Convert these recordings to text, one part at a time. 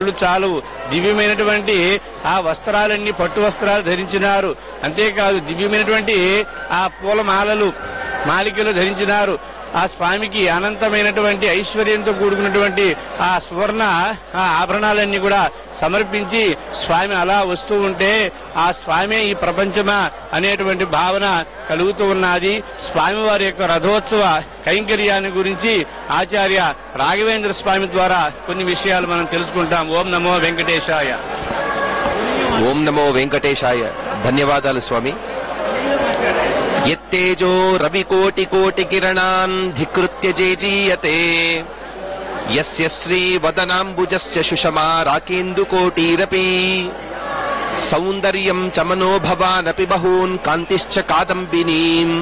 వాళ్ళు చాలు దివ్యమైనటువంటి ఆ వస్త్రాలన్నీ పట్టు వస్త్రాలు ధరించినారు అంతేకాదు దివ్యమైనటువంటి ఆ పూలమాలలు మాలికలు ధరించినారు ఆ స్వామికి అనంతమైనటువంటి ఐశ్వర్యంతో కూడుకున్నటువంటి ఆ సువర్ణ ఆ ఆభరణాలన్నీ కూడా సమర్పించి స్వామి అలా వస్తూ ఉంటే ఆ స్వామి ఈ ప్రపంచమా అనేటువంటి భావన కలుగుతూ ఉన్నది స్వామివారి యొక్క రథోత్సవ కైంకర్యాన్ని గురించి ఆచార్య రాఘవేంద్ర స్వామి ద్వారా కొన్ని విషయాలు మనం తెలుసుకుంటాం ఓం నమో వెంకటేశాయ ఓం నమో వెంకటేశాయ ధన్యవాదాలు స్వామి ఎత్తేజో రవికోటి కోటి కిరణాన్ ధికృత్య జేజీయతే యస్య శ్రీ వదనాంబుజస్య సుషమా రాకేందు కోటీరపి సౌందర్యం చ మనోభవానపి బహూన్ కాంతిశ్చ కాదంబినీం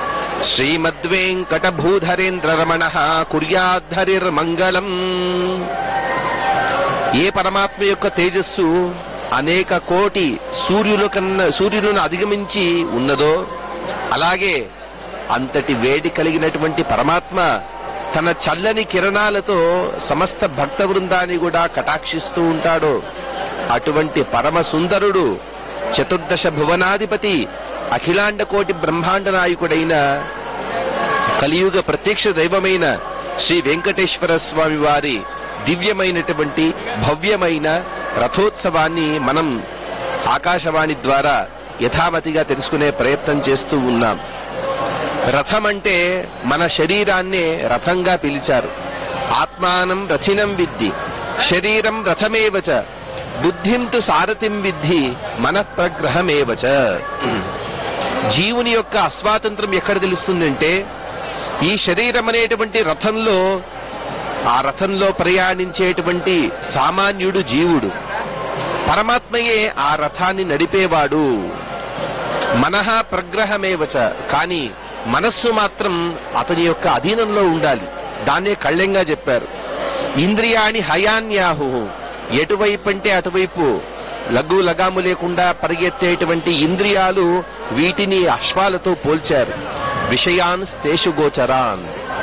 శ్రీమద్వేంకటభూధరేంద్ర రమణ కుర్యాద్ధరిర్మంగళం ఏ పరమాత్మ యొక్క తేజస్సు అనేక కోటి సూర్యుల కన్నా సూర్యులను అధిగమించి ఉన్నదో అలాగే అంతటి వేడి కలిగినటువంటి పరమాత్మ తన చల్లని కిరణాలతో సమస్త భక్త బృందాన్ని కూడా కటాక్షిస్తూ ఉంటాడు అటువంటి పరమ సుందరుడు చతుర్దశ భువనాధిపతి అఖిలాండ కోటి బ్రహ్మాండ నాయకుడైన కలియుగ ప్రత్యక్ష దైవమైన శ్రీ వెంకటేశ్వర స్వామి వారి దివ్యమైనటువంటి భవ్యమైన రథోత్సవాన్ని మనం ఆకాశవాణి ద్వారా యథామతిగా తెలుసుకునే ప్రయత్నం చేస్తూ ఉన్నాం రథం అంటే మన శరీరాన్నే రథంగా పిలిచారు ఆత్మానం రథినం విద్ధి శరీరం రథమేవచ బుద్ధిం తు సారథిం విద్ధి మనఃప్రగ్రహమేవచ జీవుని యొక్క అస్వాతంత్రం ఎక్కడ తెలుస్తుందంటే ఈ శరీరం అనేటువంటి రథంలో ఆ రథంలో ప్రయాణించేటువంటి సామాన్యుడు జీవుడు పరమాత్మయే ఆ రథాన్ని నడిపేవాడు మనః ప్రగ్రహమేవచ కానీ మనస్సు మాత్రం అతని యొక్క అధీనంలో ఉండాలి దాన్నే కళ్ళెంగా చెప్పారు ఇంద్రియాణి హయాన్యాహు ఎటువైపు అంటే అటువైపు లఘు లగాము లేకుండా పరిగెత్తేటువంటి ఇంద్రియాలు వీటిని అశ్వాలతో పోల్చారు విషయాన్ స్తేషు గోచరాన్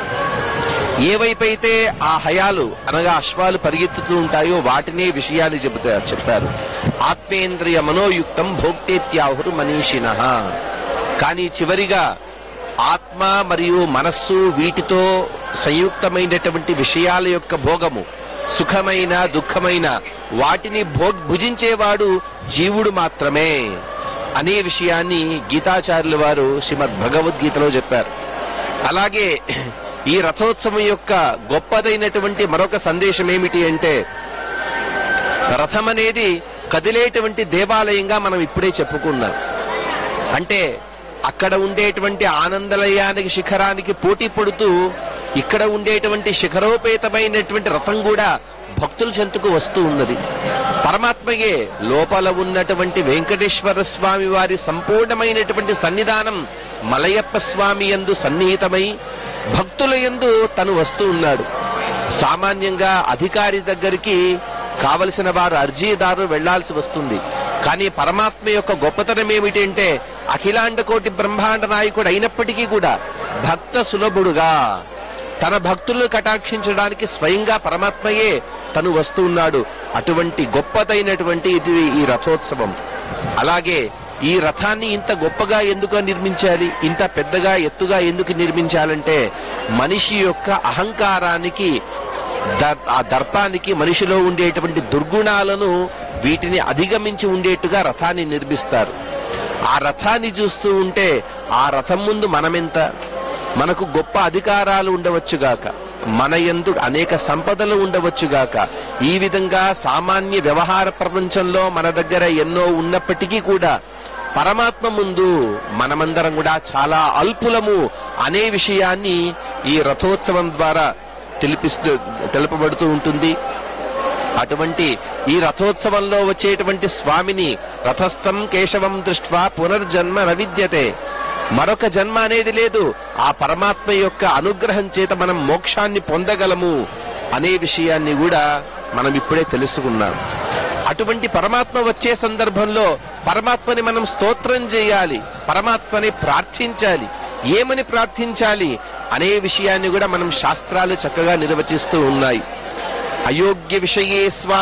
ఏవైపైతే ఆ హయాలు అనగా అశ్వాలు పరిగెత్తుతూ ఉంటాయో వాటినే విషయాన్ని చెబుతారు చెప్పారు ఆత్మేంద్రియ మనోయుక్తం భోక్తేత్యాహురు మనీషిణ కానీ చివరిగా ఆత్మ మరియు మనస్సు వీటితో సంయుక్తమైనటువంటి విషయాల యొక్క భోగము సుఖమైన దుఃఖమైన వాటిని భో భుజించేవాడు జీవుడు మాత్రమే అనే విషయాన్ని గీతాచార్యుల వారు శ్రీమద్ భగవద్గీతలో చెప్పారు అలాగే ఈ రథోత్సవం యొక్క గొప్పదైనటువంటి మరొక సందేశం ఏమిటి అంటే రథం అనేది కదిలేటువంటి దేవాలయంగా మనం ఇప్పుడే చెప్పుకున్నాం అంటే అక్కడ ఉండేటువంటి ఆనందలయానికి శిఖరానికి పోటీ పడుతూ ఇక్కడ ఉండేటువంటి శిఖరోపేతమైనటువంటి రథం కూడా భక్తుల చెంతకు వస్తూ ఉన్నది పరమాత్మయే లోపల ఉన్నటువంటి వెంకటేశ్వర స్వామి వారి సంపూర్ణమైనటువంటి సన్నిధానం మలయప్ప స్వామి యందు సన్నిహితమై భక్తుల యందు తను వస్తూ ఉన్నాడు సామాన్యంగా అధికారి దగ్గరికి కావలసిన వారు అర్జీదారు వెళ్లాల్సి వస్తుంది కానీ పరమాత్మ యొక్క గొప్పతనం ఏమిటి అంటే అఖిలాండ కోటి బ్రహ్మాండ నాయకుడు అయినప్పటికీ కూడా భక్త సులభుడుగా తన భక్తులను కటాక్షించడానికి స్వయంగా పరమాత్మయే తను వస్తూ ఉన్నాడు అటువంటి గొప్పదైనటువంటి ఇది ఈ రథోత్సవం అలాగే ఈ రథాన్ని ఇంత గొప్పగా ఎందుకు నిర్మించాలి ఇంత పెద్దగా ఎత్తుగా ఎందుకు నిర్మించాలంటే మనిషి యొక్క అహంకారానికి దర్- ఆ దర్పానికి మనిషిలో ఉండేటువంటి దుర్గుణాలను వీటిని అధిగమించి ఉండేట్టుగా రథాన్ని నిర్మిస్తారు ఆ రథాన్ని చూస్తూ ఉంటే ఆ రథం ముందు మనమెంత మనకు గొప్ప అధికారాలు ఉండవచ్చుగాక మన యందు అనేక సంపదలు ఉండవచ్చుగాక ఈ విధంగా సామాన్య వ్యవహార ప్రపంచంలో మన దగ్గర ఎన్నో ఉన్నప్పటికీ కూడా పరమాత్మ ముందు మనమందరం కూడా చాలా అల్పులము అనే విషయాన్ని ఈ రథోత్సవం ద్వారా తెలిపిస్తూ తెలుపబడుతూ ఉంటుంది అటువంటి ఈ రథోత్సవంలో వచ్చేటువంటి స్వామిని రథస్థం కేశవం దృష్ట్వా పునర్జన్మ నవిద్యతే మరొక జన్మ అనేది లేదు ఆ పరమాత్మ యొక్క అనుగ్రహం చేత మనం మోక్షాన్ని పొందగలము అనే విషయాన్ని కూడా మనం ఇప్పుడే తెలుసుకున్నాం అటువంటి పరమాత్మ వచ్చే సందర్భంలో పరమాత్మని మనం స్తోత్రం చేయాలి పరమాత్మని ప్రార్థించాలి ఏమని ప్రార్థించాలి అనే విషయాన్ని కూడా మనం శాస్త్రాలు చక్కగా నిర్వచిస్తూ ఉన్నాయి అయోగ్య విషయే స్వా